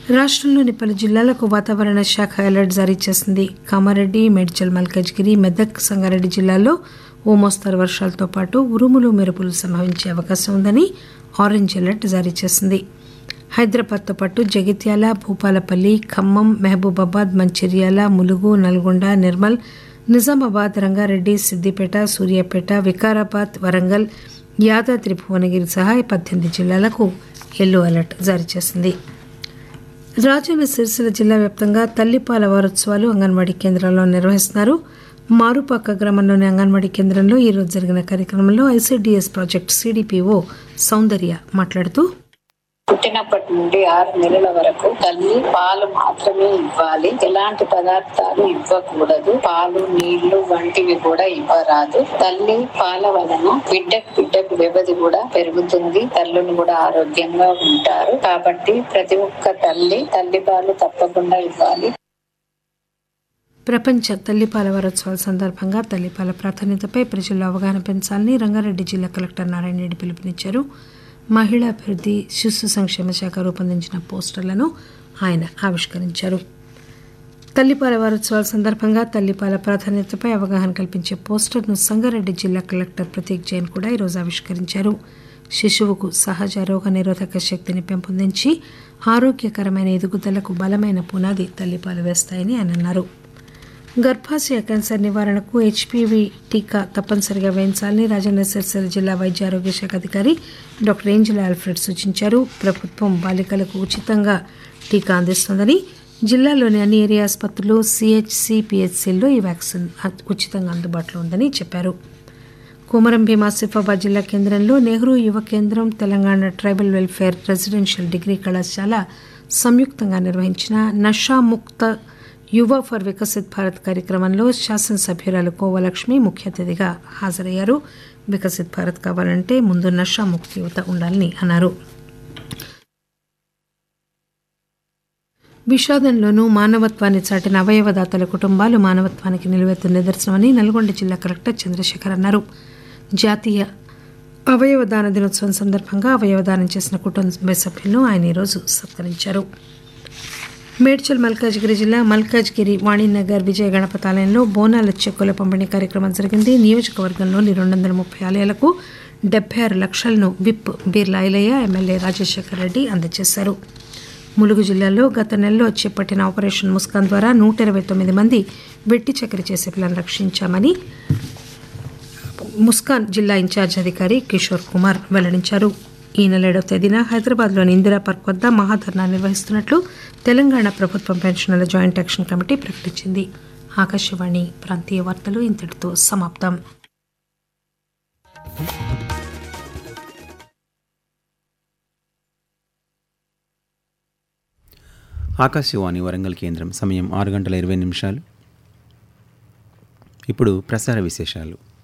రాష్ట్రంలోని పలు జిల్లాలకు వాతావరణ శాఖ అలర్ట్ జారీ చేసింది కామారెడ్డి మేడ్చల్ మల్కజ్గిరి మెదక్ సంగారెడ్డి జిల్లాల్లో ఓ మోస్తరు వర్షాలతో పాటు ఉరుములు మెరుపులు సంభవించే అవకాశం ఉందని ఆరెంజ్ అలర్ట్ జారీ చేసింది హైదరాబాద్తో పాటు జగిత్యాల భూపాలపల్లి ఖమ్మం మహబూబాబాద్ మంచిర్యాల ములుగు నల్గొండ నిర్మల్ నిజామాబాద్ రంగారెడ్డి సిద్దిపేట సూర్యాపేట వికారాబాద్ వరంగల్ యాదాద్రి భువనగిరి సహా పద్దెనిమిది జిల్లాలకు ఎల్లో అలర్ట్ జారీ చేసింది రాజన్న సిరిసిల్ల జిల్లా వ్యాప్తంగా తల్లిపాల వారోత్సవాలు అంగన్వాడీ కేంద్రాల్లో నిర్వహిస్తున్నారు మారుపాక గ్రామంలోని అంగన్వాడీ కేంద్రంలో ఈరోజు జరిగిన కార్యక్రమంలో ఐసీడీఎస్ ప్రాజెక్ట్ సిడిపిఓ సౌందర్య మాట్లాడుతూ పుట్టినప్పటి నుండి ఆరు నెలల వరకు తల్లి పాలు మాత్రమే ఇవ్వాలి ఎలాంటి పదార్థాలు ఇవ్వకూడదు పాలు నీళ్లు వంటివి కూడా ఇవ్వరాదు తల్లి పాల వలన బిడ్డకు బిడ్డకు వ్యవధి కూడా పెరుగుతుంది తల్లులు కూడా ఆరోగ్యంగా ఉంటారు కాబట్టి ప్రతి ఒక్క తల్లి తల్లి పాలు తప్పకుండా ఇవ్వాలి ప్రపంచ తల్లిపాల వారోత్సవాల సందర్భంగా తల్లిపాల ప్రాధాన్యతపై ప్రజల్లో అవగాహన పెంచాలని రంగారెడ్డి జిల్లా కలెక్టర్ నారాయణ రెడ్డి పిలుపునిచ్చారు మహిళా అభివృద్ధి శిశు సంక్షేమ శాఖ రూపొందించిన పోస్టర్లను ఆయన ఆవిష్కరించారు తల్లిపాల వారోత్సవాల సందర్భంగా తల్లిపాల ప్రాధాన్యతపై అవగాహన కల్పించే పోస్టర్ను సంగారెడ్డి జిల్లా కలెక్టర్ ప్రతీక్ జైన్ కూడా ఈరోజు ఆవిష్కరించారు శిశువుకు సహజ రోగ నిరోధక శక్తిని పెంపొందించి ఆరోగ్యకరమైన ఎదుగుదలకు బలమైన పునాది తల్లిపాలు వేస్తాయని ఆయన అన్నారు గర్భాశయ క్యాన్సర్ నివారణకు హెచ్పివి టీకా తప్పనిసరిగా వేయించాలని రాజన్న సిరిసిల్ల జిల్లా వైద్య ఆరోగ్య శాఖ అధికారి డాక్టర్ ఏంజలా ఆల్ఫ్రెడ్ సూచించారు ప్రభుత్వం బాలికలకు ఉచితంగా టీకా అందిస్తోందని జిల్లాలోని అన్ని ఏరియా ఆసుపత్రులు సిహెచ్సి పిహెచ్సిల్లో ఈ వ్యాక్సిన్ ఉచితంగా అందుబాటులో ఉందని చెప్పారు కొమరం భీం ఆసిఫాబాద్ జిల్లా కేంద్రంలో నెహ్రూ యువ కేంద్రం Telangana tribal welfare residential degree కళాశాల సంయుక్తంగా నిర్వహించిన నషాముక్త యువ ఫర్ వికసిత్ భారత్ కార్యక్రమంలో శాసనసభ్యురాలు కోవలక్ష్మి ముఖ్య అతిథిగా హాజరయ్యారు వికసిత్ భారత్ కావాలంటే ముందు నషాముక్తి యువత ఉండాలని అన్నారు విషాదంలోనూ మానవత్వాన్ని చాటిన అవయవదాతల కుటుంబాలు మానవత్వానికి నిలువెత్తు నిదర్శనమని నల్గొండ జిల్లా కలెక్టర్ చంద్రశేఖర్ అన్నారు జాతీయ అవయవదాన దినోత్సవం సందర్భంగా అవయవదానం చేసిన కుటుంబ సభ్యులను ఆయన ఈరోజు సత్కరించారు మేడ్చల్ మల్కాజ్గిరి జిల్లా మల్కాజ్గిరి వాణినగర్ విజయ గణపతాలయంలో బోనాల చెక్కుల పంపిణీ కార్యక్రమం జరిగింది నియోజకవర్గంలోని రెండు వందల ముప్పై ఆలయాలకు డెబ్బై ఆరు లక్షలను విప్ బీర్లా ఐలయ్య ఎమ్మెల్యే రాజశేఖర్ రెడ్డి అందజేశారు ములుగు జిల్లాలో గత నెలలో చేపట్టిన ఆపరేషన్ ముస్కాన్ ద్వారా నూట ఇరవై తొమ్మిది మంది వెట్టి చక్కెర చేసే పిల్లలను రక్షించామని ముస్కాన్ జిల్లా ఇన్ఛార్జ్ అధికారి కిషోర్ కుమార్ వెల్లడించారు ఈ నెల ఏడవ తేదీన హైదరాబాద్లోని ఇందిరా పార్క్ వద్ద మహాధర్నా నిర్వహిస్తున్నట్లు తెలంగాణ ప్రభుత్వం పెన్షనర్ల జాయింట్ యాక్షన్ కమిటీ ప్రకటించింది ఆకాశవాణి ప్రాంతీయ వార్తలు ఇంతటితో సమాప్తం ఆకాశవాణి వరంగల్ కేంద్రం సమయం ఆరు గంటల ఇరవై నిమిషాలు ఇప్పుడు ప్రసార విశేషాలు